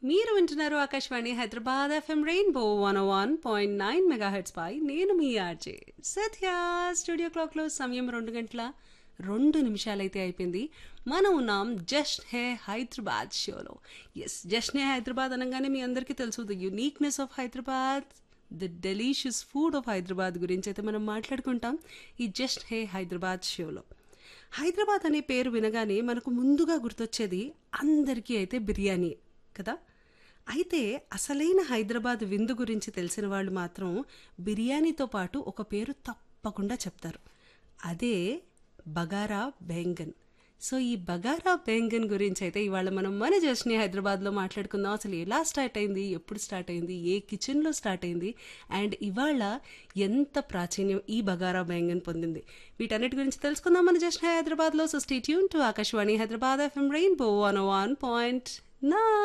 మీరు వింటున్నారు Akashvani Hyderabad FM rainbow one one point nine megahertz పై నేను మీ ఆర్జే సత్య స్టూడియో క్లాక్లో సమయం రెండు గంటల రెండు నిమిషాలైతే అయిపోయింది మనం ఉన్నాం జస్ట్ హే హైదరాబాద్ షోలో ఎస్ జస్ట్ హే హైదరాబాద్ అనగానే మీ అందరికీ తెలుసు the uniqueness of Hyderabad the delicious food of Hyderabad గురించి అయితే మనం మాట్లాడుకుంటాం ఈ జస్ట్ హే హైదరాబాద్ షోలో హైదరాబాద్ అనే పేరు వినగానే మనకు ముందుగా గుర్తొచ్చేది అందరికీ అయితే బిర్యానీ కదా అయితే అసలైన హైదరాబాద్ విందు గురించి తెలిసిన వాళ్ళు మాత్రం బిర్యానీతో పాటు ఒక పేరు తప్పకుండా చెప్తారు అదే బగారా బెంగన్ సో ఈ బగారా బెంగన్ గురించి అయితే ఇవాళ మనం మన జస్ని హైదరాబాద్లో మాట్లాడుకుందాం అసలు ఎలా స్టార్ట్ అయింది ఎప్పుడు స్టార్ట్ అయింది ఏ కిచెన్లో స్టార్ట్ అయింది అండ్ ఇవాళ ఎంత ప్రాచీన్యం ఈ బగారా బెంగన్ పొందింది వీటన్నిటి గురించి తెలుసుకుందాం మన జస్ని హైదరాబాద్లో so stay tune to Akashvani Hyderabad FM rainbow one one point నా